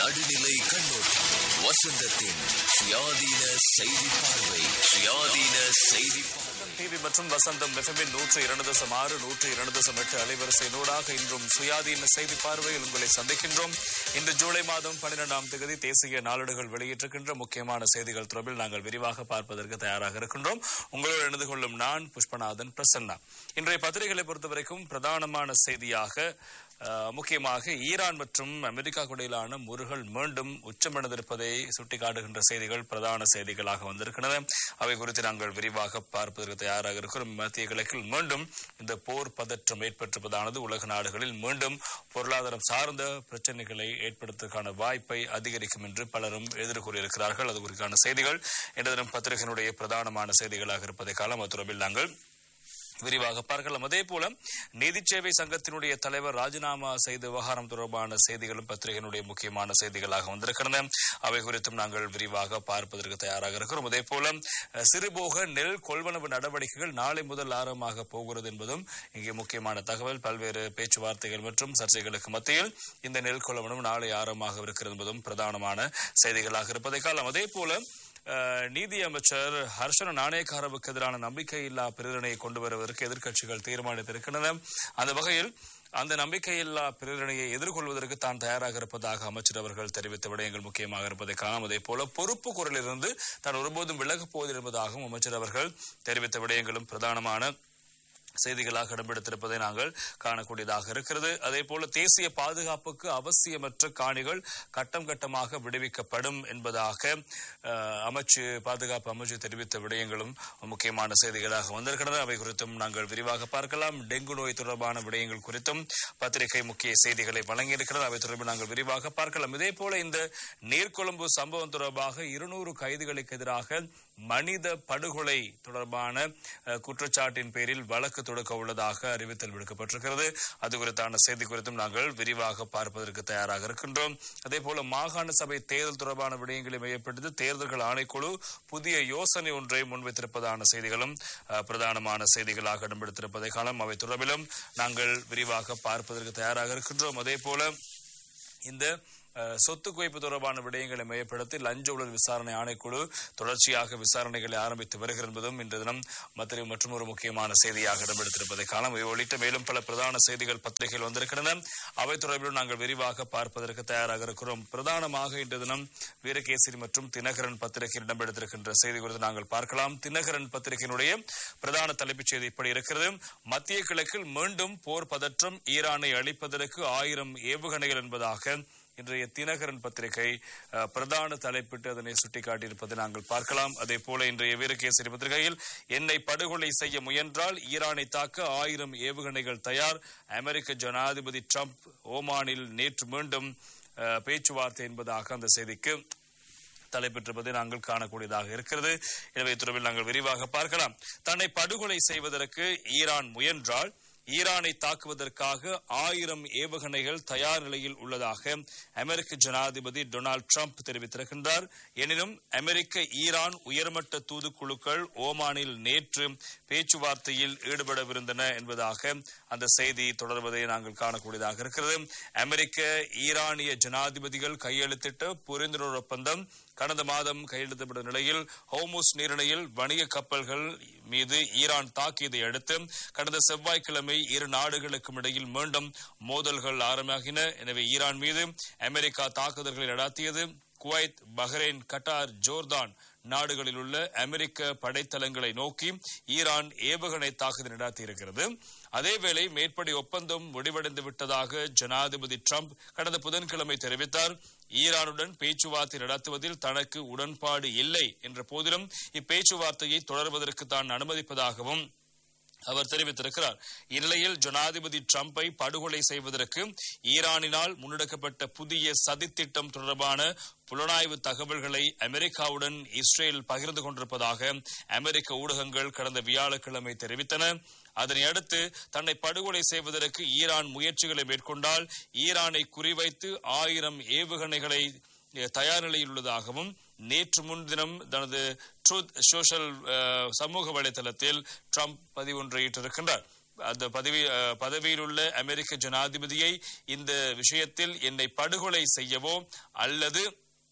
நடுநிலை கண்ணோட்டம் வசந்தத்தின் சுயாதீன செய்தி பார்வை சுயாதீன செய்தி டிவி மற்றும் வசந்தம் எஃப்எம்மின் நூற்று இரண்டு தசம் ஆறு நூற்று இரண்டு தசம் எட்டு அலைவரிசை நூடாக இன்றும் சுயாதீன செய்தி பார்வையில் உங்களை சந்திக்கின்றோம் இன்று ஜூலை மாதம் பன்னிரெண்டாம் தேதி தேசிய நாளிதழ்கள் வெளியிட்டிருக்கின்ற முக்கியமான செய்திகள் தொடர்பில் நாங்கள் விரிவாக பார்ப்பதற்கு தயாராக இருக்கின்றோம் உங்களோடு இணைந்து கொள்ளும் நான் புஷ்பநாதன் பிரசன்னா இன்றைய பத்திரிகைகளை பொறுத்தவரைக்கும் பிரதானமான செய்தியாக அஹ், முக்கியமாக ஈரான் மற்றும் அமெரிக்கா இடையிலான முறுகள் மீண்டும் உச்சமடைந்திருப்பதை சுட்டிக்காட்டுகின்ற செய்திகள் பிரதான செய்திகளாக வந்திருக்கின்றன அவை குறித்து நாங்கள் விரிவாக பார்ப்பதற்கு தயாராக இருக்கிறோம் மத்திய கிழக்கில் மீண்டும் இந்த போர் பதற்றம் ஏற்பட்டிருப்பதானது உலக நாடுகளில் மீண்டும் பொருளாதாரம் சார்ந்த பிரச்சனைகளை ஏற்படுத்துவதற்கான வாய்ப்பை அதிகரிக்கும் என்று பலரும் எதிர்கூறியிருக்கிறார்கள் அது குறித்தான செய்திகள் இன்று தினம் பத்திரிகையினுடைய பிரதானமான செய்திகளாக இருப்பதை காலம் தொடர்பில் நாங்கள் விரிவாக பார்க்கலாம் அதே போல நீதி சேவை சங்கத்தினுடைய தலைவர் ராஜினாமா செய்த விவகாரம் தொடர்பான செய்திகளும் பத்திரிகையினுடைய முக்கியமான செய்திகளாக வந்திருக்கின்றன அவை குறித்தும் நாங்கள் விரிவாக பார்ப்பதற்கு தயாராக இருக்கிறோம் அதே போல அஹ், சிறுபோக நெல் கொள்வனவு நடவடிக்கைகள் நாளை முதல் ஆரம்பமாக போகிறது என்பதும் இங்கே முக்கியமான தகவல் பல்வேறு பேச்சுவார்த்தைகள் மற்றும் சர்ச்சைகளுக்கு மத்தியில் இந்த நெல் கொள்வனவு நாளை ஆரம்பமாக இருக்கிறது என்பதும் பிரதானமான செய்திகளாக இருப்பதை காலம் அதே போல அஹ், நீதி அமைச்சர் ஹர்ஷன நாணயக்காரவுக்கு எதிரான நம்பிக்கையில்லா பிரேரணையை கொண்டு வருவதற்கு எதிர்க்கட்சிகள் தீர்மானித்திருக்கின்றன அந்த வகையில் அந்த நம்பிக்கையில்லா பிரேரணையை எதிர்கொள்வதற்கு தான் தயாராக இருப்பதாக அமைச்சர் அவர்கள் தெரிவித்த விடயங்கள் முக்கியமாக இருப்பதை காணாம் அதே போல பொறுப்பு குரலிலிருந்து தான் ஒருபோதும் விலகப் போவதில்லை என்பதாகவும் அமைச்சர் அவர்கள் தெரிவித்த விடயங்களும் பிரதானமான செய்திகளாக இடம்பெடுத்திருப்பதை நாங்கள் காணக்கூடியதாக இருக்கிறது அதே போல தேசிய பாதுகாப்புக்கு அவசியமற்ற காணிகள் கட்டம் கட்டமாக விடுவிக்கப்படும் என்பதாக அஹ், அமைச்சு பாதுகாப்பு அமைச்சு தெரிவித்த விடயங்களும் முக்கியமான செய்திகளாக வந்திருக்கின்றன அவை குறித்தும் நாங்கள் விரிவாக பார்க்கலாம் டெங்கு நோய் தொடர்பான விடயங்கள் குறித்தும் பத்திரிகை முக்கிய செய்திகளை வழங்கியிருக்கிறது அவை தொடர்பில் நாங்கள் விரிவாக பார்க்கலாம் இதே போல இந்த நீர்கொழும்பு சம்பவம் தொடர்பாக இருநூறு கைதிகளுக்கு எதிராக மனித படுகொலை தொடர்பான அஹ், குற்றச்சாட்டின் பேரில் வழக்கு தொடுக்க உள்ளதாக அறிவித்தல் விடுக்கப்பட்டிருக்கிறது அது குறித்தான செய்தி குறித்தும் நாங்கள் விரிவாக பார்ப்பதற்கு தயாராக இருக்கின்றோம் அதே போல மாகாண சபை தேர்தல் தொடர்பான விடயங்களை மையப்படுத்தி தேர்தல்கள் ஆணைக்குழு புதிய யோசனை ஒன்றை முன்வைத்திருப்பதான செய்திகளும் அஹ், பிரதானமான செய்திகளாக இடம்பெடுத்திருப்பதை காலம் அவை தொடர்பிலும் நாங்கள் விரிவாக பார்ப்பதற்கு தயாராக இருக்கின்றோம் அதே போல இந்த அஹ், சொத்து குவிப்பு தொடர்பான விடயங்களை மையப்படுத்தி லஞ்ச ஊழல் விசாரணை ஆணைக்குழு தொடர்ச்சியாக விசாரணைகளை ஆரம்பித்து வருகிறது என்பதும் இன்று தினம் மத்திய மற்றும் ஒரு முக்கியமான செய்தியாக இடம்பெடுத்திருப்பதை காலம் இவை உள்ளிட்ட மேலும் பல பிரதான செய்திகள் பத்திரிகையில் வந்திருக்கின்றன அவை தொடர்பிலும் நாங்கள் விரிவாக பார்ப்பதற்கு தயாராக இருக்கிறோம் பிரதானமாக இன்று தினம் வீரகேசரி மற்றும் தினகரன் பத்திரிகையில் இடம்பெடுத்திருக்கின்ற செய்தி குறித்து நாங்கள் பார்க்கலாம் தினகரன் பத்திரிகையினுடைய பிரதான தலைப்புச் செய்தி இப்படி இருக்கிறது மத்திய கிழக்கில் மீண்டும் போர் பதற்றம் ஈரானை அழிப்பதற்கு ஆயிரம் ஏவுகணைகள் என்பதாக இன்றைய தினகரன் பத்திரிகை அஹ், பிரதான தலைப்பிட்டு அதனை சுட்டிக்காட்டியிருப்பதை நாங்கள் பார்க்கலாம் அதே போல இன்றைய வீரகேசரி பத்திரிகையில் என்னை படுகொலை செய்ய முயன்றால் ஈரானை தாக்க ஆயிரம் ஏவுகணைகள் தயார் அமெரிக்க ஜனாதிபதி ட்ரம்ப் ஓமானில் நேற்று மீண்டும் அஹ், பேச்சுவார்த்தை என்பதாக அந்த செய்திக்கு தலைப்பெற்றிருப்பதை நாங்கள் காணக்கூடியதாக இருக்கிறது எனவே தொடர்பில் நாங்கள் விரிவாக பார்க்கலாம் தன்னை படுகொலை செய்வதற்கு ஈரான் முயன்றால் ஈரானை தாக்குவதற்காக ஆயிரம் ஏவுகணைகள் தயார் நிலையில் உள்ளதாக அமெரிக்க ஜனாதிபதி டொனால்ட் ட்ரம்ப் தெரிவித்திருக்கின்றார் எனினும் அமெரிக்க ஈரான் உயர்மட்ட தூதுக்குழுக்கள் ஓமானில் நேற்று பேச்சுவார்த்தையில் ஈடுபடவிருந்தன என்பதாக அந்த செய்தி தொடர்வதை நாங்கள் காணக்கூடியதாக இருக்கிறது அமெரிக்க ஈரானிய ஜனாதிபதிகள் கையெழுத்திட்ட புரிந்துணர்வு ஒப்பந்தம் கடந்த மாதம் கையெழுத்தப்பட்ட நிலையில் ஹோமுஸ் நீரிணையில் வணிக கப்பல்கள் மீது ஈரான் தாக்கியதை அடுத்து கடந்த செவ்வாய்க்கிழமை இரு நாடுகளுக்கும் இடையில் மீண்டும் மோதல்கள் ஆரம்பமாகின எனவே ஈரான் மீது அமெரிக்கா தாக்குதல்களை நடாத்தியது குவைத் பஹ்ரைன் கட்டார் ஜோர்தான் நாடுகளில் உள்ள அமெரிக்க படைத்தளங்களை நோக்கி ஈரான் ஏவுகணை தாக்குதல் நடத்தியிருக்கிறது அதேவேளை மேற்படி ஒப்பந்தம் முடிவடைந்து விட்டதாக ஜனாதிபதி ட்ரம்ப் கடந்த புதன்கிழமை தெரிவித்தார் ஈரானுடன் பேச்சுவார்த்தை நடத்துவதில் தனக்கு உடன்பாடு இல்லை என்ற போதிலும் இப்பேச்சுவார்த்தையை தொடர்வதற்கு தான் அனுமதிப்பதாகவும் அவர் தெரிவித்திருக்கிறார் இந்நிலையில் ஜனாதிபதி ட்ரம்பை படுகொலை செய்வதற்கு ஈரானினால் முன்னெடுக்கப்பட்ட புதிய சதித்திட்டம் தொடர்பான புலனாய்வு தகவல்களை அமெரிக்காவுடன் இஸ்ரேல் பகிர்ந்து கொண்டிருப்பதாக அமெரிக்க ஊடகங்கள் கடந்த வியாழக்கிழமை தெரிவித்தன அதனை அடுத்து தன்னை படுகொலை செய்வதற்கு ஈரான் முயற்சிகளை மேற்கொண்டால் ஈரானை குறிவைத்து ஆயிரம் ஏவுகணைகளை அஹ், தயார் நிலையில் உள்ளதாகவும் நேற்று முன்தினம் தனது ட்ரூத் சோஷியல் அஹ், சமூக வலைதளத்தில் ட்ரம்ப் பதிவொன்றை இட்டிருக்கின்றார் அந்த பதவி அஹ், பதவியில் உள்ள அமெரிக்க ஜனாதிபதியை இந்த விஷயத்தில் என்னை படுகொலை செய்யவோ அல்லது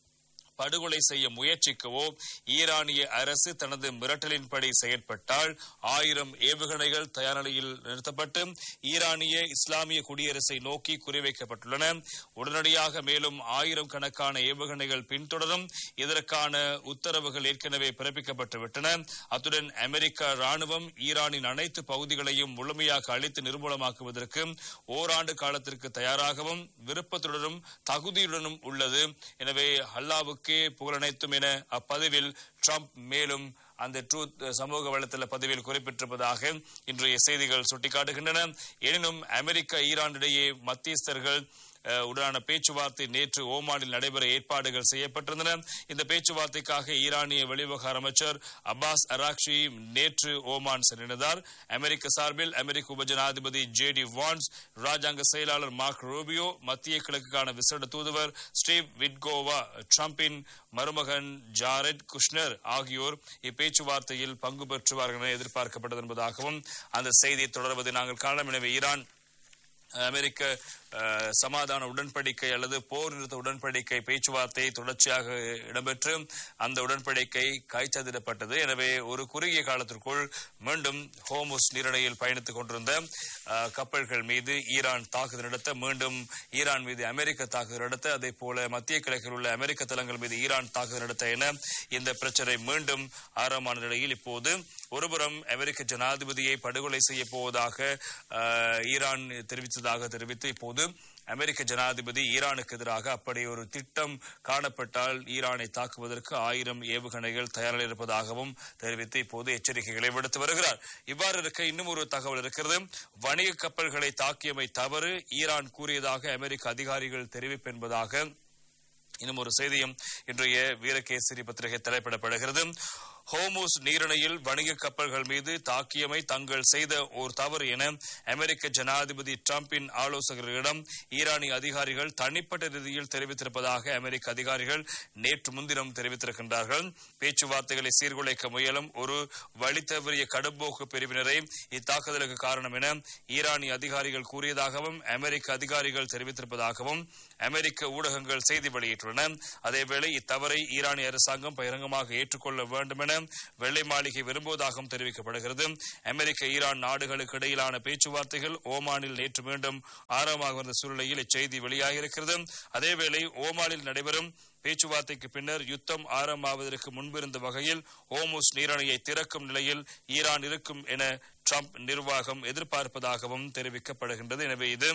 படுகொலை செய்ய முயற்சிக்கவோ ஈரானிய அரசு தனது மிரட்டலின்படி செயற்பட்டால் ஆயிரம் ஏவுகணைகள் தயார் நிலையில் நிறுத்தப்பட்டு ஈரானிய இஸ்லாமிய குடியரசை நோக்கி குறிவைக்கப்பட்டுள்ளன உடனடியாக மேலும் ஆயிரம் கணக்கான ஏவுகணைகள் பின்தொடரும் இதற்கான உத்தரவுகள் ஏற்கனவே பிறப்பிக்கப்பட்டுவிட்டன அத்துடன் அமெரிக்க ராணுவம் ஈரானின் அனைத்து பகுதிகளையும் முழுமையாக அழித்து நிர்மூலமாக்குவதற்கு ஓராண்டு காலத்திற்கு தயாராகவும் விருப்பத்துடனும் தகுதியுடனும் உள்ளது எனவே அல்லாவுக்கே புகழனைத்தும் என அப்பதிவில் ட்ரம்ப் மேலும் அந்த ட்ரூத் சமூக வலைத்தள பதிவில் குறிப்பிட்டிருப்பதாக இன்றைய செய்திகள் சுட்டிக்காட்டுகின்றன எனினும் அமெரிக்க ஈரான் இடையே மத்தியஸ்தர்கள் அஹ், உடனான பேச்சுவார்த்தை நேற்று ஓமானில் நடைபெற ஏற்பாடுகள் செய்யப்பட்டிருந்தன இந்த பேச்சுவார்த்தைக்காக ஈரானிய வெளிவிவகார அமைச்சர் அப்பாஸ் அராக்ஷி நேற்று ஓமான் சென்றிருந்தார் அமெரிக்க சார்பில் அமெரிக்க உபஜனாதிபதி ஜே டி வான்ஸ் ராஜாங்க செயலாளர் மார்க் ரூபியோ மத்திய கிழக்குக்கான விசேட தூதுவர் ஸ்டீவ் விட்கோவா ட்ரம்பின் மருமகன் ஜாரெட் குஷ்னர் ஆகியோர் இப்பேச்சுவார்த்தையில் பங்கு பெற்றுவார்கள் என எதிர்பார்க்கப்பட்டது என்பதாகவும் அந்த செய்தியை தொடர்வதை நாங்கள் காணலாம் எனவே ஈரான் அமெரிக்க அஹ், சமாதான உடன்படிக்கை அல்லது போர் நிறுத்த உடன்படிக்கை பேச்சுவார்த்தை தொடர்ச்சியாக இடம்பெற்று அந்த உடன்படிக்கை கைச்சதிடப்பட்டது எனவே ஒரு குறுகிய காலத்திற்குள் மீண்டும் ஹோமுஸ் நீரிணையில் பயணித்துக் கொண்டிருந்த அஹ், கப்பல்கள் மீது ஈரான் தாக்குதல் நடத்த மீண்டும் ஈரான் மீது அமெரிக்க தாக்குதல் நடத்த அதே போல மத்திய கிழக்கில் உள்ள அமெரிக்க தளங்கள் மீது ஈரான் தாக்குதல் நடத்த என இந்த பிரச்சனை மீண்டும் ஆரம்பமான நிலையில் இப்போது ஒருபுறம் அமெரிக்க ஜனாதிபதியை படுகொலை செய்ய போவதாக அஹ், ஈரான் தெரிவித்ததாக தெரிவித்து இப்போது அமெரிக்க ஜனாதிபதி ஈரானுக்கு எதிராக அப்படி ஒரு திட்டம் காணப்பட்டால் ஈரானை தாக்குவதற்கு ஆயிரம் ஏவுகணைகள் தயாரில் இருப்பதாகவும் தெரிவித்து இப்போது எச்சரிக்கைகளை விடுத்து வருகிறார் இவ்வாறு இருக்க இன்னும் ஒரு தகவல் இருக்கிறது வணிக கப்பல்களை தாக்கியமை தவறு ஈரான் கூறியதாக அமெரிக்க அதிகாரிகள் தெரிவிப்பு என்பதாக இன்னும் ஒரு செய்தியும் இன்றைய வீரகேசரி பத்திரிகை தலைப்பிடப்படுகிறது ஹோமூஸ் நீரிணையில் வணிக கப்பல்கள் மீது தாக்கியமை தங்கள் செய்த ஒரு தவறு என அமெரிக்க ஜனாதிபதி டிரம்பின் ஆலோசகர்களிடம் ஈரானிய அதிகாரிகள் தனிப்பட்ட ரீதியில் தெரிவித்திருப்பதாக அமெரிக்க அதிகாரிகள் நேற்று முன்தினம் தெரிவித்திருக்கின்றார்கள் பேச்சுவார்த்தைகளை சீர்குலைக்க முயலும் ஒரு வழித்தவறிய கடும்போக்கு பிரிவினரை இத்தாக்குதலுக்கு காரணம் என ஈரானிய அதிகாரிகள் கூறியதாகவும் அமெரிக்க அதிகாரிகள் தெரிவித்திருப்பதாகவும் அமெரிக்க ஊடகங்கள் செய்தி வெளியிட்டுள்ளன அதேவேளை இத்தவறை ஈரானிய அரசாங்கம் பகிரங்கமாக ஏற்றுக்கொள்ள வேண்டும் என வெள்ளை மாளிகை விரும்புவதாகவும் தெரிவிக்கப்படுகிறது அமெரிக்க ஈரான் நாடுகளுக்கு இடையிலான பேச்சுவார்த்தைகள் ஓமானில் நேற்று மீண்டும் ஆரம்பமாக வந்த சூழ்நிலையில் இச்செய்தி வெளியாகியிருக்கிறது அதேவேளை ஓமானில் நடைபெறும் பேச்சுவார்த்தைக்கு பின்னர் யுத்தம் ஆரம்பமாவதற்கு முன்பிருந்த வகையில் ஹோமுஸ் நீரணையை திறக்கும் நிலையில் ஈரான் இருக்கும் என ட்ரம்ப் நிர்வாகம் எதிர்பார்ப்பதாகவும் தெரிவிக்கப்படுகின்றது எனவே இது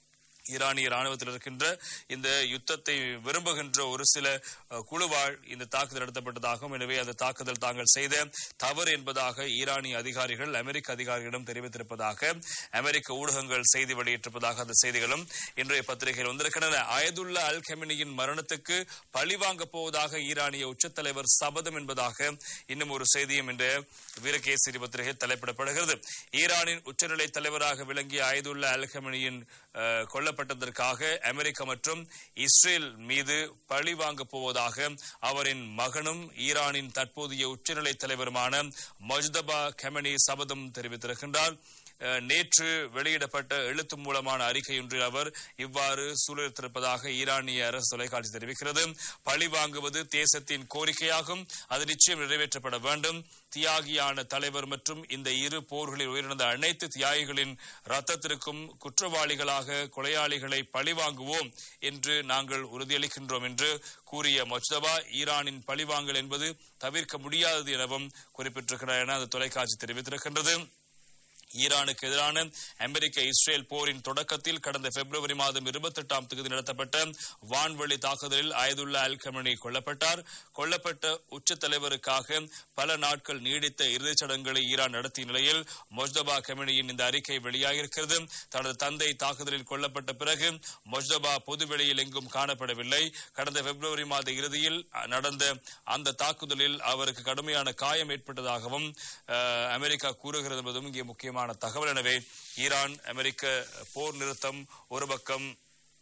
ஈரானிய ராணுவத்தில் இருக்கின்ற இந்த யுத்தத்தை விரும்புகின்ற ஒரு சில அஹ், குழுவால் இந்த தாக்குதல் நடத்தப்பட்டதாகவும் எனவே அந்த தாக்குதல் தாங்கள் செய்த தவறு என்பதாக ஈரானிய அதிகாரிகள் அமெரிக்க அதிகாரிகளிடம் தெரிவித்திருப்பதாக அமெரிக்க ஊடகங்கள் செய்தி வெளியிட்டிருப்பதாக அந்த செய்திகளும் இன்றைய பத்திரிகையில் வந்திருக்கின்றன அயதுல்லா அல் கெமினியின் மரணத்துக்கு பழிவாங்க போவதாக ஈரானிய உச்சத்தலைவர் சபதம் என்பதாக இன்னும் ஒரு செய்தியும் இந்த வீரகேசரி பத்திரிகை தலைப்பிடப்படுகிறது ஈரானின் உச்சநிலை தலைவராக விளங்கிய அயதுல்லா அல் கெமினியின் அஹ், கொல்லப்பட்டதற்காக அமெரிக்கா மற்றும் இஸ்ரேல் மீது பழி வாங்கப் போவதாக அவரின் மகனும் ஈரானின் தற்போதைய உச்சநிலை தலைவருமான மஜ்தபா கெமனி சபதம் தெரிவித்திருக்கின்றார் அஹ், நேற்று வெளியிடப்பட்ட எழுத்து மூலமான அறிக்கையொன்றில் அவர் இவ்வாறு சூழலித்திருப்பதாக ஈரானிய அரசு தொலைக்காட்சி தெரிவிக்கிறது பழி வாங்குவது தேசத்தின் கோரிக்கையாகும் அது நிச்சயம் நிறைவேற்றப்பட வேண்டும் தியாகியான தலைவர் மற்றும் இந்த இரு போர்களில் உயிரிழந்த அனைத்து தியாகிகளின் ரத்தத்திற்கும் குற்றவாளிகளாக கொலையாளிகளை பழிவாங்குவோம் என்று நாங்கள் உறுதியளிக்கின்றோம் என்று கூறிய மொஜ்தபா ஈரானின் பழிவாங்கல் என்பது தவிர்க்க முடியாதது எனவும் குறிப்பிட்டிருக்கிறார் என அந்த தொலைக்காட்சி தெரிவித்திருக்கின்றது ஈரானுக்கு எதிரான அமெரிக்க இஸ்ரேல் போரின் தொடக்கத்தில் கடந்த பிப்ரவரி மாதம் இருபத்தி எட்டாம் தேதி நடத்தப்பட்ட வான்வெளி தாக்குதலில் அயதுல்லா அல் கமனி கொல்லப்பட்டார் கொல்லப்பட்ட உச்ச தலைவருக்காக பல நாட்கள் நீடித்த இறுதிச் சடங்குகளை ஈரான் நடத்திய நிலையில் மொஜ்தபா கெமனியின் இந்த அறிக்கை வெளியாகியிருக்கிறது தனது தந்தை தாக்குதலில் கொல்லப்பட்ட பிறகு மொஜ்தபா பொதுவெளியில் எங்கும் காணப்படவில்லை கடந்த பிப்ரவரி மாத இறுதியில் நடந்த அந்த தாக்குதலில் அவருக்கு கடுமையான காயம் ஏற்பட்டதாகவும் அஹ், அமெரிக்கா கூறுகிறது என்பதும் இங்கே முக்கியமான தகவல் எனவே ஈரான் அமெரிக்க போர் நிறுத்தம் ஒரு பக்கம்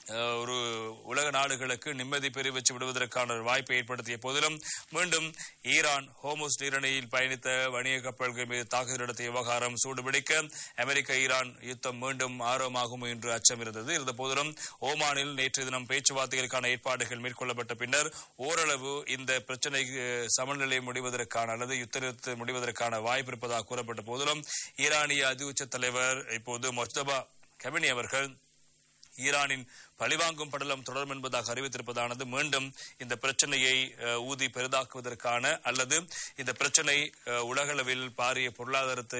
அஹ், ஒரு உலக நாடுகளுக்கு நிம்மதி பெருவச்சு விடுவதற்கான ஒரு வாய்ப்பை ஏற்படுத்திய போதிலும் மீண்டும் ஈரான் ஹோமோஸ் நீரணியில் பயணித்த வணிக கப்பல்கள் மீது தாக்குதல் நடத்திய விவகாரம் சூடுபிடிக்க அமெரிக்க ஈரான் யுத்தம் மீண்டும் ஆரம்பமாகும் என்று அச்சம் இருந்தது இருந்த போதிலும் ஓமானில் நேற்று தினம் பேச்சுவார்த்தைகளுக்கான ஏற்பாடுகள் மேற்கொள்ளப்பட்ட பின்னர் ஓரளவு இந்த பிரச்சனை அஹ், சமநிலை முடிவதற்கான அல்லது யுத்த நிறுத்தம் முடிவதற்கான வாய்ப்பு இருப்பதாக கூறப்பட்ட போதிலும் ஈரானிய அதிஉச்ச தலைவர் இப்போது மொஸ்தபா கெமினி அவர்கள் ஈரானின் பழிவாங்கும் படலம் தொடரும் என்பதாக அறிவித்திருப்பதானது மீண்டும் இந்த பிரச்சனையை அஹ், ஊதி பெரிதாக்குவதற்கான அல்லது இந்த பிரச்சனை அஹ், உலகளவில் பாரிய பொருளாதாரத்தை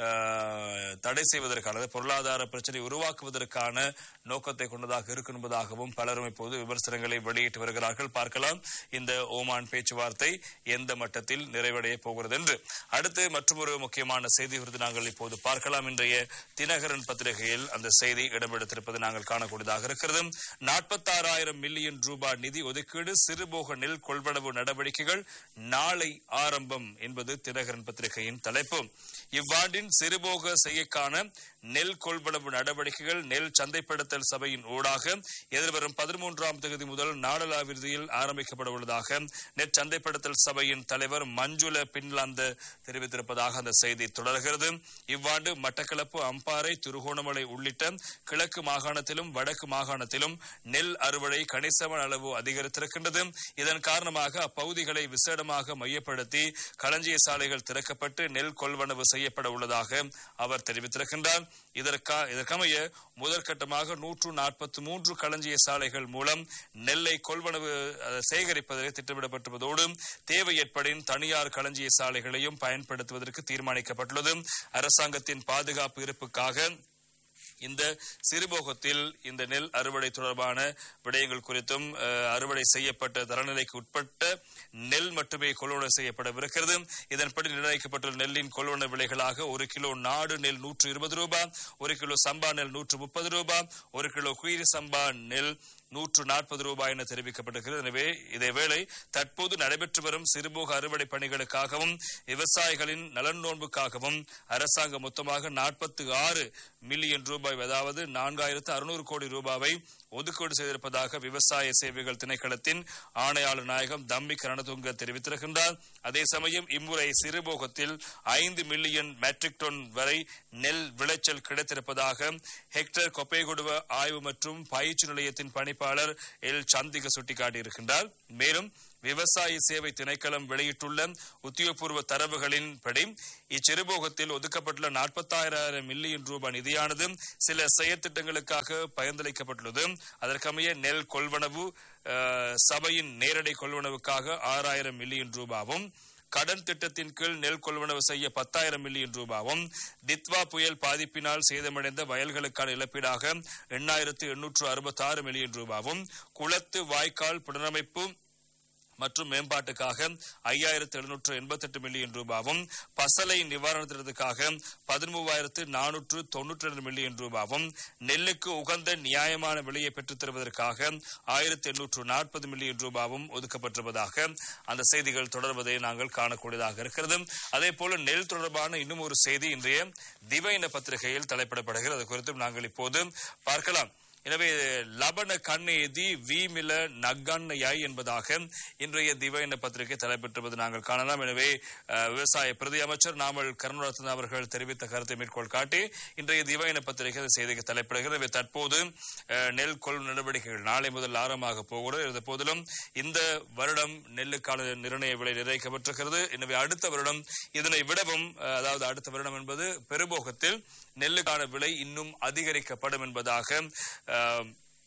அஹ், தடை செய்வதற்கான அதாவது பொருளாதார பிரச்சனை உருவாக்குவதற்கான நோக்கத்தை கொண்டதாக இருக்கும் என்பதாகவும் பலரும் இப்போது விமர்சனங்களை வெளியிட்டு வருகிறார்கள் பார்க்கலாம் இந்த ஓமான் பேச்சுவார்த்தை எந்த மட்டத்தில் நிறைவடைய போகிறது என்று அடுத்து மற்றொரு முக்கியமான செய்தி குறித்து நாங்கள் இப்போது பார்க்கலாம் இன்றைய தினகரன் பத்திரிகையில் அந்த செய்தி இடம்பெடுத்திருப்பது நாங்கள் காணக்கூடியதாக இருக்கிறது நாற்பத்தாறாயிரம் மில்லியன் ரூபாய் நிதி ஒதுக்கீடு சிறுபோக நெல் கொள்வனவு நடவடிக்கைகள் நாளை ஆரம்பம் என்பது தினகரன் பத்திரிகையின் தலைப்பு இவ்வாண்டின் சிறுபோக செய்யக்கான நெல் கொள்வனவு நடவடிக்கைகள் நெல் சந்தைப்படுத்தல் சபையின் ஊடாக எதிர்வரும் பதிமூன்றாம் தேதி முதல் நாடளாவிருதியில் ஆரம்பிக்கப்பட உள்ளதாக நெற் சந்தைப்படுத்தல் சபையின் தலைவர் மஞ்சுள பின்லாந்த தெரிவித்திருப்பதாக அந்த செய்தி தொடர்கிறது இவ்வாண்டு மட்டக்களப்பு அம்பாறை திருகோணமலை உள்ளிட்ட கிழக்கு மாகாணத்திலும் வடக்கு மாகாணத்திலும் நெல் அறுவடை கணிசமான அளவு அதிகரித்திருக்கின்றது இதன் காரணமாக அப்பகுதிகளை விசேடமாக மையப்படுத்தி களஞ்சிய சாலைகள் திறக்கப்பட்டு நெல் கொள்வனவு செய்யப்பட உள்ளதாக அவர் தெரிவித்திருக்கின்றார் இதற்கா இதற்கமைய முதற்கட்டமாக நூற்று நாற்பத்தி மூன்று களஞ்சிய சாலைகள் மூலம் நெல்லை கொள்வனவு அஹ், சேகரிப்பதற்கு திட்டமிடப்பட்டுள்ளதோடு தேவை ஏற்படின் தனியார் களஞ்சிய சாலைகளையும் பயன்படுத்துவதற்கு தீர்மானிக்கப்பட்டுள்ளது அரசாங்கத்தின் பாதுகாப்பு இருப்புக்காக இந்த சிறுபோகத்தில் இந்த நெல் அறுவடை தொடர்பான விடயங்கள் குறித்தும் அஹ், அறுவடை செய்யப்பட்ட தரநிலைக்கு உட்பட்ட நெல் மட்டுமே கொள்வனவு செய்யப்படவிருக்கிறது இதன்படி நிர்ணயிக்கப்பட்டுள்ள நெல்லின் கொள்வன விலைகளாக ஒரு கிலோ நாடு நெல் நூற்று இருபது ரூபாய் ஒரு கிலோ சம்பா நெல் நூற்று முப்பது ரூபாய் ஒரு கிலோ குயிரி சம்பா நெல் நூற்று நாற்பது ரூபாய் என தெரிவிக்கப்பட்டிருக்கிறது எனவே இதேவேளை தற்போது நடைபெற்று வரும் சிறுபோக அறுவடை பணிகளுக்காகவும் விவசாயிகளின் நலன் நோன்புக்காகவும் அரசாங்கம் மொத்தமாக நாற்பத்தி ஆறு மில்லியன் ரூபாய் அதாவது நான்காயிரத்து அறுநூறு கோடி ரூபாவை ஒதுக்கீடு செய்திருப்பதாக விவசாய சேவைகள் திணைக்களத்தின் ஆணையாளர் நாயகம் தம்பி கரணதுங்க தெரிவித்திருக்கின்றார் அதே சமயம் இம்முறை சிறுபோகத்தில் ஐந்து மில்லியன் மெட்ரிக் டன் வரை நெல் விளைச்சல் கிடைத்திருப்பதாக ஹெக்டர் கொப்பைகொடுவ ஆய்வு மற்றும் பயிற்சி நிலையத்தின் பணிப்பாளர் எல் சந்திக சுட்டிக்காட்டியிருக்கின்றார் மேலும் விவசாய சேவை திணைக்களம் வெளியிட்டுள்ள உத்தியோகபூர்வ தரவுகளின்படி இச்சிறுபோகத்தில் ஒதுக்கப்பட்டுள்ள நாற்பத்தாயிரம் மில்லியன் ரூபாய் நிதியானது சில செயற்திட்டங்களுக்காக பகிர்ந்தளிக்கப்பட்டுள்ளது அதற்கமைய நெல் கொள்வனவு அஹ், சபையின் நேரடி கொள்வனவுக்காக ஆறாயிரம் மில்லியன் ரூபாவும் கடன் திட்டத்தின் கீழ் நெல் கொள்வனவு செய்ய பத்தாயிரம் மில்லியன் ரூபாவும் தித்வா புயல் பாதிப்பினால் சேதமடைந்த வயல்களுக்கான இழப்பீடாக எண்ணாயிரத்து எண்ணூற்று அறுபத்தி ஆறு மில்லியன் ரூபாவும் குளத்து வாய்க்கால் புனரமைப்பு மற்றும் மேம்பாட்டுக்காக ஐயாயிரத்து எழுநூற்று எண்பத்தெட்டு மில்லியன் ரூபாவும் பசலை நிவாரணத்திற்காக பதிமூவாயிரத்து நானூற்று தொன்னூற்றி ரெண்டு மில்லியன் ரூபாவும் நெல்லுக்கு உகந்த நியாயமான விலையை பெற்றுத் தருவதற்காக ஆயிரத்தி எண்ணூற்று நாற்பது மில்லியன் ரூபாவும் ஒதுக்கப்பட்டிருப்பதாக அந்த செய்திகள் தொடர்வதை நாங்கள் காணக்கூடியதாக இருக்கிறது அதே போல நெல் தொடர்பான இன்னும் ஒரு செய்தி இன்றைய திவைன பத்திரிகையில் தலைப்பிடப்படுகிறது அது குறித்தும் நாங்கள் இப்போது பார்க்கலாம் எனவே லபன கண்ணேதி வீமில நக்கண்ணையாய் என்பதாக இன்றைய திவைன பத்திரிகை தலைப்பெற்றுவது நாங்கள் காணலாம் எனவே அஹ், விவசாய பிரதி அமைச்சர் நாமல் கருணாரத்ன அவர்கள் தெரிவித்த கருத்தை மேற்கோள் காட்டி இன்றைய திவைன பத்திரிகை இந்த செய்திக்கு தலைப்பிடுகிறது எனவே தற்போது அஹ், நெல் கொள் நடவடிக்கைகள் நாளை முதல் ஆரம்பமாக போகிறது இருந்த போதிலும் இந்த வருடம் நெல்லுக்கான நிர்ணய விலை நிர்ணயிக்கப்பட்டிருக்கிறது எனவே அடுத்த வருடம் இதனை விடவும் அஹ், அதாவது அடுத்த வருடம் என்பது பெருபோகத்தில் நெல்லுக்கான விலை இன்னும் அதிகரிக்கப்படும் என்பதாக அஹ்,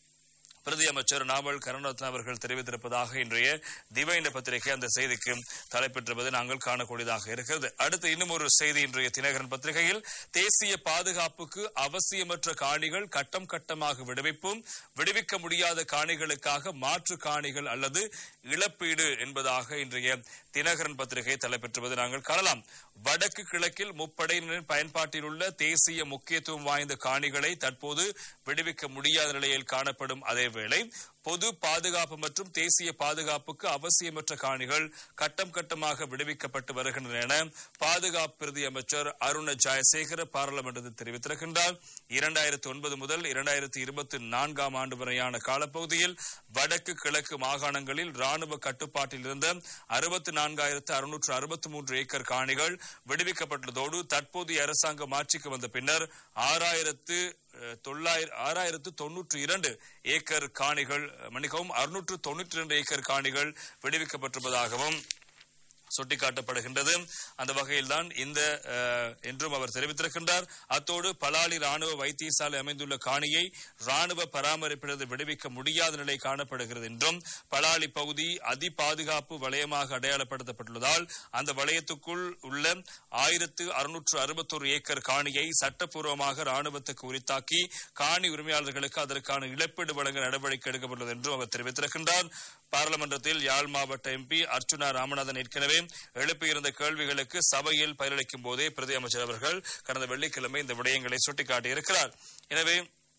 பிரதி அமைச்சர் நாவல் கருணாரத்ன அவர்கள் தெரிவித்திருப்பதாக இன்றைய திவைன பத்திரிகை அந்த செய்திக்கு தலைப்பெற்றிருப்பதை நாங்கள் காணக்கூடியதாக இருக்கிறது அடுத்து இன்னும் ஒரு செய்தி இன்றைய தினகரன் பத்திரிகையில் தேசிய பாதுகாப்புக்கு அவசியமற்ற காணிகள் கட்டம் கட்டமாக விடுவிப்பும் விடுவிக்க முடியாத காணிகளுக்காக மாற்று காணிகள் அல்லது இழப்பீடு என்பதாக இன்றைய தினகரன் பத்திரிகை தலைப்பெற்றுவது நாங்கள் காணலாம் வடக்கு கிழக்கில் முப்படையினரின் பயன்பாட்டில் உள்ள தேசிய முக்கியத்துவம் வாய்ந்த காணிகளை தற்போது விடுவிக்க முடியாத நிலையில் காணப்படும் அதேவேளை பொது பாதுகாப்பு மற்றும் தேசிய பாதுகாப்புக்கு அவசியமற்ற காணிகள் கட்டம் கட்டமாக விடுவிக்கப்பட்டு வருகின்றன என பாதுகாப்பு பிரதி அமைச்சர் அருண ஜெயசேகர பாராளுமன்றத்தில் தெரிவித்திருக்கின்றார் இரண்டாயிரத்தி ஒன்பது முதல் இரண்டாயிரத்தி இருபத்தி நான்காம் ஆண்டு வரையான காலப்பகுதியில் வடக்கு கிழக்கு மாகாணங்களில் ராணுவ கட்டுப்பாட்டில் இருந்த அறுபத்தி நான்காயிரத்து அறுநூற்று அறுபத்தி மூன்று ஏக்கர் காணிகள் விடுவிக்கப்பட்டுள்ளதோடு தற்போதைய அரசாங்கம் ஆட்சிக்கு வந்த பின்னர் ஆறாயிரத்து தொள்ளாயிரம் ஆறாயிரத்து தொன்னூற்று இரண்டு ஏக்கர் காணிகள் மன்னிக்கவும் அறுநூற்று தொன்னூற்றி இரண்டு ஏக்கர் காணிகள் விடுவிக்கப்பட்டிருப்பதாகவும் சுட்டிக்காட்டப்படுகின்றது அந்த வகையில்தான் இந்த அஹ், என்றும் அவர் தெரிவித்திருக்கின்றார் அத்தோடு பலாலி ராணுவ வைத்தியசாலை அமைந்துள்ள காணியை ராணுவ பராமரிப்பிலிருந்து விடுவிக்க முடியாத நிலை காணப்படுகிறது என்றும் பலாலி பகுதி அதி பாதுகாப்பு வலயமாக அடையாளப்படுத்தப்பட்டுள்ளதால் அந்த வலயத்துக்குள் உள்ள ஆயிரத்து அறுநூற்று அறுபத்தோரு ஏக்கர் காணியை சட்டப்பூர்வமாக ராணுவத்துக்கு உரித்தாக்கி காணி உரிமையாளர்களுக்கு அதற்கான இழப்பீடு வழங்க நடவடிக்கை எடுக்கப்பட்டுள்ளது என்றும் அவர் தெரிவித்திருக்கின்றார் பாராளுமன்றத்தில் யாழ் மாவட்ட எம்பி அர்ச்சுனா ராமநாதன் ஏற்கனவே எழுப்பியிருந்த கேள்விகளுக்கு சபையில் பதிலளிக்கும் போதே பிரதி அமைச்சர் அவர்கள் கடந்த வெள்ளிக்கிழமை இந்த விடயங்களை சுட்டிக்காட்டியிருக்கிறார் எனவே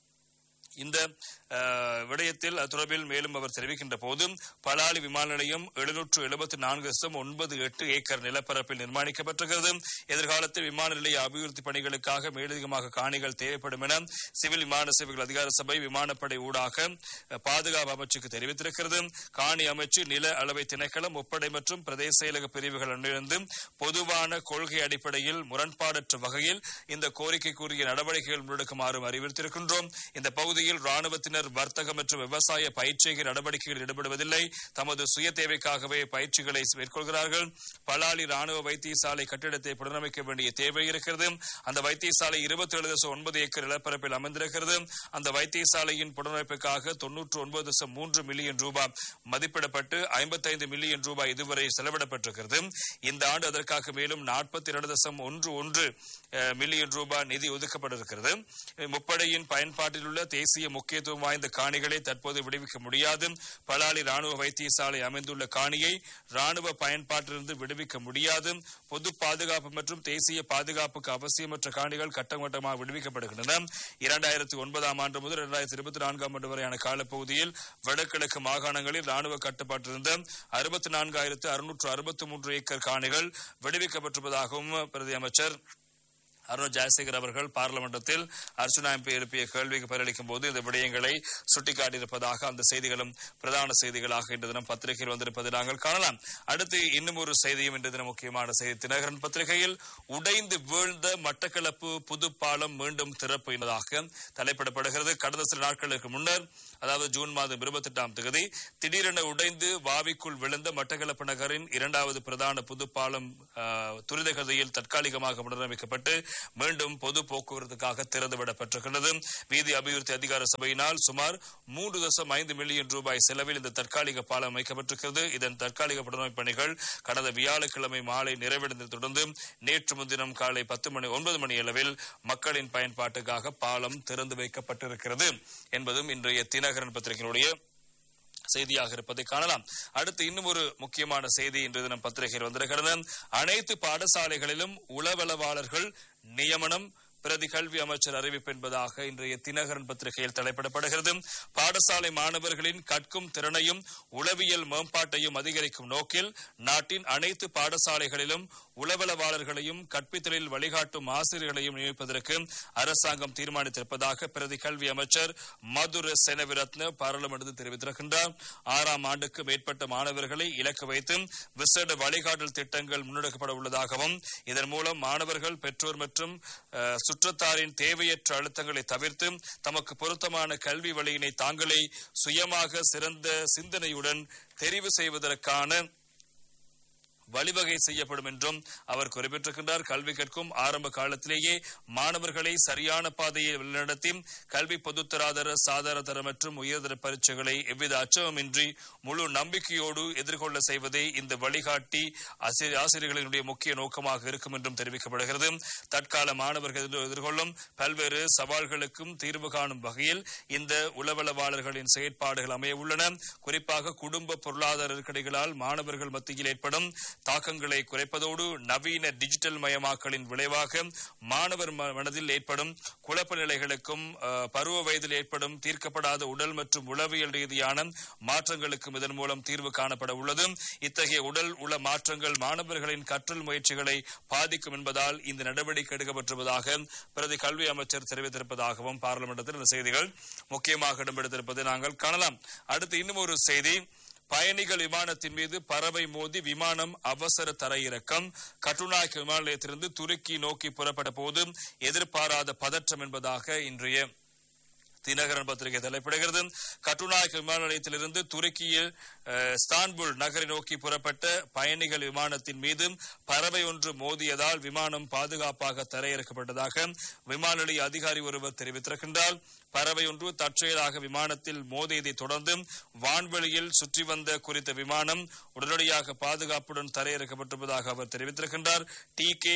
இந்த அஹ், விடயத்தில் அது தொடர்பில் மேலும் அவர் தெரிவிக்கின்ற போது பலாலி விமான நிலையம் எழுநூற்று எழுபத்தி நான்கு தசம் ஒன்பது எட்டு ஏக்கர் நிலப்பரப்பில் நிர்மாணிக்கப்பட்டிருக்கிறது எதிர்காலத்தில் விமான நிலைய அபிவிருத்தி பணிகளுக்காக மேலதிகமாக காணிகள் தேவைப்படும் என சிவில் விமான சேவைகள் அதிகார சபை விமானப்படை ஊடாக அஹ், பாதுகாப்பு அமைச்சுக்கு தெரிவித்திருக்கிறது காணி அமைச்சு நில அளவை திணைக்களம் முப்படை மற்றும் பிரதேச செயலக பிரிவுகள் அணியிருந்து பொதுவான கொள்கை அடிப்படையில் முரண்பாடற்ற வகையில் இந்த கோரிக்கைக்குரிய நடவடிக்கைகள் முன்னெடுக்குமாறும் அறிவுறுத்தியிருக்கின்றோம் இந்த பகுதியில் ராணுவத்தினர் வர்த்தக மற்றும் விவசாய பயிற்சிகை நடவடிக்கைகளில் ஈடுபடுவதில்லை தமது சுய தேவைக்காகவே பயிற்சிகளை மேற்கொள்கிறார்கள் பலாலி ராணுவ வைத்தியசாலை கட்டிடத்தை புனரமைக்க வேண்டிய தேவை இருக்கிறது அந்த வைத்தியசாலை இருபத்தி ஏழு தசம் ஒன்பது ஏக்கர் நிலப்பரப்பில் அமைந்திருக்கிறது அந்த வைத்தியசாலையின் புனரமைப்புக்காக தொன்னூற்று ஒன்பது தசம் மூன்று மில்லியன் ரூபாய் மதிப்பிடப்பட்டு ஐம்பத்தைந்து மில்லியன் ரூபாய் இதுவரை செலவிடப்பட்டிருக்கிறது இந்த ஆண்டு அதற்காக மேலும் நாற்பத்தி இரண்டு தசம் ஒன்று ஒன்று அஹ், மில்லியன் ரூபாய் நிதி ஒதுக்கப்பட்டிருக்கிறது முப்படையின் பயன்பாட்டில் உள்ள தேசிய முக்கியத்துவம் வாய்ந்த காணிகளை தற்போது விடுவிக்க முடியாது பலாலி ராணுவ வைத்தியசாலை அமைந்துள்ள காணியை ராணுவ பயன்பாட்டிலிருந்து விடுவிக்க முடியாது பொது பாதுகாப்பு மற்றும் தேசிய பாதுகாப்புக்கு அவசியமற்ற காணிகள் கட்டம் கட்டமாக விடுவிக்கப்படுகின்றன இரண்டாயிரத்தி ஒன்பதாம் ஆண்டு முதல் இரண்டாயிரத்தி இருபத்தி நான்காம் ஆண்டு வரையான காலப்பகுதியில் வடகிழக்கு மாகாணங்களில் ராணுவ கட்டுப்பாட்டிலிருந்த அறுபத்தி நான்காயிரத்து அறுநூற்று அறுபத்தி மூன்று ஏக்கர் காணிகள் விடுவிக்கப்பட்டிருப்பதாகவும் பிரதி அமைச்சர் அருண் ஜெயசேகர் அவர்கள் பார்லிமெண்டத்தில் அர்ச்சுனா எம்பி எழுப்பிய கேள்விக்கு பதிலளிக்கும் போது இந்த விடயங்களை சுட்டிக்காட்டியிருப்பதாக அந்த செய்திகளும் பிரதான செய்திகளாக இன்று தினம் பத்திரிகையில் வந்திருப்பதை நாங்கள் காணலாம் அடுத்து இன்னும் ஒரு செய்தியும் இன்று தினம் முக்கியமான செய்தி தினகரன் பத்திரிகையில் உடைந்து வீழ்ந்த மட்டக்களப்பு புதுப்பாலம் மீண்டும் திறப்பு என்பதாக தலைப்பிடப்படுகிறது கடந்த சில நாட்களுக்கு முன்னர் அதாவது ஜூன் மாதம் இருபத்தி எட்டாம் தேதி திடீரென உடைந்து வாவிக்குள் விழுந்த மட்டக்களப்பு நகரின் இரண்டாவது பிரதான புதுப்பாலம் ஆஹ், துரித கதையில் தற்காலிகமாக புனரமைக்கப்பட்டு மீண்டும் பொது போக்குவரத்துக்காக திறந்துவிடப்பட்டிருக்கிறது வீதி அபிவிருத்தி அதிகார சபையினால் சுமார் மூன்று தசம் ஐந்து மில்லியன் ரூபாய் செலவில் இந்த தற்காலிக பாலம் அமைக்கப்பட்டிருக்கிறது இதன் தற்காலிக புனரமைப்பு பணிகள் கடந்த வியாழக்கிழமை மாலை நிறைவடைந்ததை தொடர்ந்து நேற்று முன்தினம் காலை பத்து மணி ஒன்பது மணி அளவில் மக்களின் பயன்பாட்டுக்காக பாலம் திறந்து வைக்கப்பட்டிருக்கிறது என்பதும் இன்றைய தினகரன் பத்திரிகையினுடைய செய்தியாக இருப்பதை காணலாம் அடுத்து இன்னும் ஒரு முக்கியமான செய்தி இன்று தினம் பத்திரிகையில் வந்திருக்கிறது அனைத்து பாடசாலைகளிலும் உளவளவாளர்கள் நியமனம் பிரதி கல்வி அமைச்சர் அறிவிப்பு என்பதாக இன்றைய தினகரன் பத்திரிகையில் தலைப்பிடப்படுகிறது பாடசாலை மாணவர்களின் கற்கும் திறனையும் உளவியல் மேம்பாட்டையும் அதிகரிக்கும் நோக்கில் நாட்டின் அனைத்து பாடசாலைகளிலும் உளவளவாளர்களையும் கற்பித்தலில் வழிகாட்டும் ஆசிரியர்களையும் நியமிப்பதற்கு அரசாங்கம் தீர்மானித்திருப்பதாக பிரதி கல்வி அமைச்சர் மதுர செனவிரத்ன பாராளுமன்றத்தில் தெரிவித்திருக்கின்றார் ஆறாம் ஆண்டுக்கு மேற்பட்ட மாணவர்களை இலக்கு வைத்து விசேட வழிகாட்டல் திட்டங்கள் முன்னெடுக்கப்பட உள்ளதாகவும் இதன் மூலம் மாணவர்கள் பெற்றோர் மற்றும் அஹ், சுற்றத்தாரின் தேவையற்ற அழுத்தங்களை தவிர்த்து தமக்கு பொருத்தமான கல்வி வழியினை தாங்களே சுயமாக சிறந்த சிந்தனையுடன் தெரிவு செய்வதற்கான வழிவகை செய்யப்படும் என்றும் அவர் குறிப்பிட்டிருக்கின்றார் கல்வி கற்கும் ஆரம்ப காலத்திலேயே மாணவர்களை சரியான பாதையில் வழிநடத்தி கல்வி பொதுத்தராதர சாதாரண தர மற்றும் உயர்தர பரீட்சைகளை எவ்வித அச்சமின்றி முழு நம்பிக்கையோடு எதிர்கொள்ள செய்வதே இந்த வழிகாட்டி ஆசிரிய- ஆசிரியர்களினுடைய முக்கிய நோக்கமாக இருக்கும் என்றும் தெரிவிக்கப்படுகிறது தற்கால மாணவர்கள் எதிர்- எதிர்கொள்ளும் பல்வேறு சவால்களுக்கும் தீர்வு காணும் வகையில் இந்த உளவளவாளர்களின் செயற்பாடுகள் அமைய உள்ளன குறிப்பாக குடும்ப பொருளாதார நெருக்கடிகளால் மாணவர்கள் மத்தியில் ஏற்படும் தாக்கங்களை குறைப்பதோடு நவீன டிஜிட்டல் மயமாக்கலின் விளைவாக மாணவர் ம- மனதில் ஏற்படும் குழப்ப நிலைகளுக்கும் அஹ், பருவ வயதில் ஏற்படும் தீர்க்கப்படாத உடல் மற்றும் உளவியல் ரீதியான மாற்றங்களுக்கும் இதன் மூலம் தீர்வு காணப்பட உள்ளது இத்தகைய உடல் உள மாற்றங்கள் மாணவர்களின் கற்றல் முயற்சிகளை பாதிக்கும் என்பதால் இந்த நடவடிக்கை எடுக்கப்பட்டிருப்பதாக பிரதி கல்வி அமைச்சர் தெரிவித்திருப்பதாகவும் பாராளுமன்றத்தில் இந்த செய்திகள் முக்கியமாக இடம்பெடுத்திருப்பதை நாங்கள் காணலாம் அடுத்து இன்னும் ஒரு செய்தி பயணிகள் விமானத்தின் மீது பறவை மோதி விமானம் அவசர தரையிறக்கம் கட்டுநாயக்க விமான நிலையத்திலிருந்து துருக்கி நோக்கி புறப்பட்ட போது எதிர்பாராத பதற்றம் என்பதாக இன்றைய தினகரன் பத்திரிகை தலைப்பிடுகிறது கட்டுநாயக்க விமான நிலையத்திலிருந்து துருக்கியில் அஹ், ஸ்தான்புல் நகரை நோக்கி புறப்பட்ட பயணிகள் விமானத்தின் மீது பறவை ஒன்று மோதியதால் விமானம் பாதுகாப்பாக தரையிறக்கப்பட்டதாக விமான நிலைய அதிகாரி ஒருவர் தெரிவித்திருக்கின்றார் பறவை ஒன்று தற்செயலாக விமானத்தில் மோதியதை தொடர்ந்து வான்வெளியில் சுற்றி வந்த குறித்த விமானம் உடனடியாக பாதுகாப்புடன் தரையிறக்கப்பட்டிருப்பதாக அவர் தெரிவித்திருக்கின்றார் D K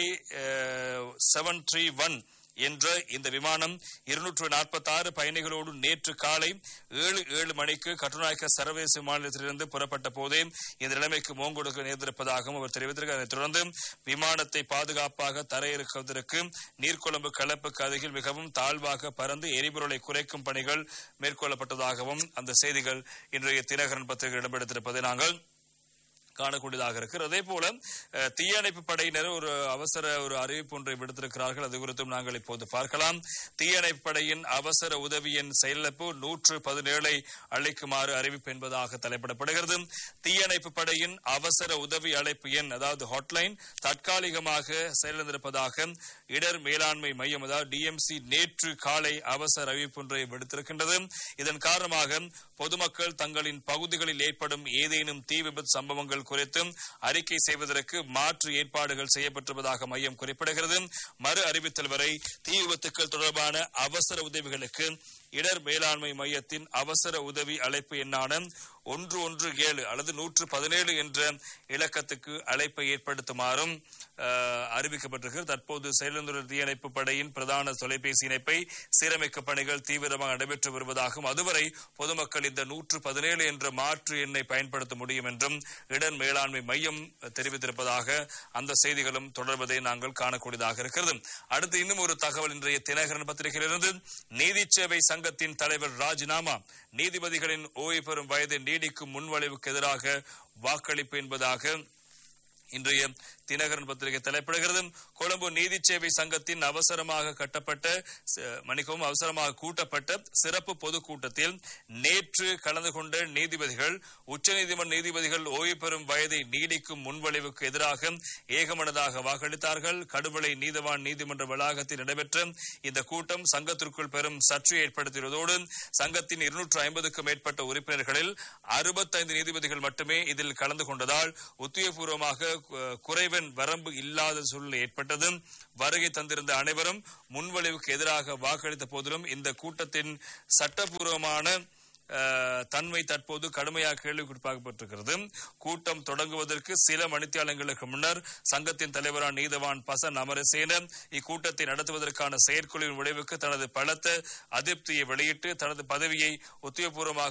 seven three one என்ற இந்த விமானம் இருநூற்று நாற்பத்தி ஆறு பயணிகளோடு நேற்று காலை ஏழு ஏழு மணிக்கு கட்டுநாயக்க சர்வதேச விமானத்திலிருந்து புறப்பட்ட போதே இந்த நிலைமைக்கு மோங்கொடுக்க நேர்ந்திருப்பதாகவும் அவர் தெரிவித்திருக்கிறார் அதைத் தொடர்ந்து விமானத்தை பாதுகாப்பாக தரையிறக்குவதற்கு நீர்கொழும்பு கலப்புக்கு அருகில் மிகவும் தாழ்வாக பறந்து எரிபொருளை குறைக்கும் பணிகள் மேற்கொள்ளப்பட்டதாகவும் அந்த செய்திகள் இன்றைய தினகரன் பத்திரிகை இடம்பெடுத்திருப்பதை நாங்கள் காணக்கூடியதாக இருக்கிறது அதே போல அஹ், தீயணைப்பு படையினர் ஒரு அவசர ஒரு அறிவிப்பு ஒன்றை விடுத்திருக்கிறார்கள் அது குறித்தும் நாங்கள் இப்போது பார்க்கலாம் தீயணைப்பு படையின் அவசர உதவி எண் செயலிழப்பு நூற்று பதினேழை அளிக்குமாறு அறிவிப்பு என்பதாக தலைப்பிடப்படுகிறது தீயணைப்பு படையின் அவசர உதவி அழைப்பு எண் அதாவது ஹாட்லைன் தற்காலிகமாக செயலிழந்திருப்பதாக இடர் மேலாண்மை மையம் அதாவது டிஎம்சி நேற்று காலை அவசர அறிவிப்பு ஒன்றை விடுத்திருக்கின்றது இதன் காரணமாக பொதுமக்கள் தங்களின் பகுதிகளில் ஏற்படும் ஏதேனும் தீ விபத்து சம்பவங்கள் குறித்து அறிக்கை செய்வதற்கு மாற்று ஏற்பாடுகள் செய்யப்பட்டிருப்பதாக மையம் குறிப்பிடுகிறது மறு அறிவித்தல் வரை தீ விபத்துக்கள் தொடர்பான அவசர உதவிகளுக்கு இடர் மேலாண்மை மையத்தின் அவசர உதவி அழைப்பு எண்ணான ஒன்று ஒன்று ஏழு அல்லது நூற்று பதினேழு என்ற இலக்கத்துக்கு அழைப்பை ஏற்படுத்துமாறும் அஹ், அறிவிக்கப்பட்டிருக்கிறது தற்போது செயலந்துறை தீயணைப்பு படையின் பிரதான தொலைபேசி இணைப்பை சீரமைக்க பணிகள் தீவிரமாக நடைபெற்று வருவதாகவும் அதுவரை பொதுமக்கள் இந்த நூற்று பதினேழு என்ற மாற்று எண்ணை பயன்படுத்த முடியும் என்றும் இடர் மேலாண்மை மையம் தெரிவித்திருப்பதாக அந்த செய்திகளும் தொடர்வதை நாங்கள் காணக்கூடியதாக இருக்கிறது அடுத்து இன்னும் ஒரு தகவல் இன்றைய தினகரன் பத்திரிகையிலிருந்து நீதி சேவை சங்கத்தின் தலைவர் ராஜினாமா நீதிபதிகளின் ஓய்வு பெறும் வயதை நீடிக்கும் முன்வளைவுக்கு எதிராக வாக்களிப்பு என்பதாக இன்றைய தினகரன் பத்திரிகை தலைப்பிடுகிறது கொழும்பு நீதி சேவை சங்கத்தின் அவசரமாக கட்டப்பட்ட ச- மன்னிக்கவும் அவசரமாக கூட்டப்பட்ட சிறப்பு பொதுக்கூட்டத்தில் நேற்று கலந்து கொண்ட நீதிபதிகள் உச்சநீதிமன்ற நீதிபதிகள் ஓய்வு பெறும் வயதை நீடிக்கும் முன்வளைவுக்கு எதிராக ஏகமனதாக வாக்களித்தார்கள் கடுவளை நீதவான் நீதிமன்ற வளாகத்தில் நடைபெற்ற இந்த கூட்டம் சங்கத்திற்குள் பெரும் சர்ச்சை ஏற்படுத்தியதோடு சங்கத்தின் இருநூற்று ஐம்பதுக்கும் மேற்பட்ட உறுப்பினர்களில் அறுபத்தைந்து நீதிபதிகள் மட்டுமே இதில் கலந்து கொண்டதால் உத்தியோகபூர்வமாக கு- குறைவன் வரம்பு இல்லாத சூழ்நிலை ஏற்பட்டது வருகை தந்திருந்த அனைவரும் முன்வழிவுக்கு எதிராக வாக்களித்த போதிலும் இந்த கூட்டத்தின் சட்டபூர்வமான அஹ், தன்மை தற்போது கடுமையாக கேள்விக்குட்பாக்கப்பட்டிருக்கிறது கூட்டம் தொடங்குவதற்கு சில மணித்தியாலங்களுக்கு முன்னர் சங்கத்தின் தலைவரான நீதவான் பசன் அமரசேன இக்கூட்டத்தை நடத்துவதற்கான செயற்குழுவின் விளைவுக்கு தனது பலத்த அதிருப்தியை வெளியிட்டு தனது பதவியை உத்தியோகபூர்வமாக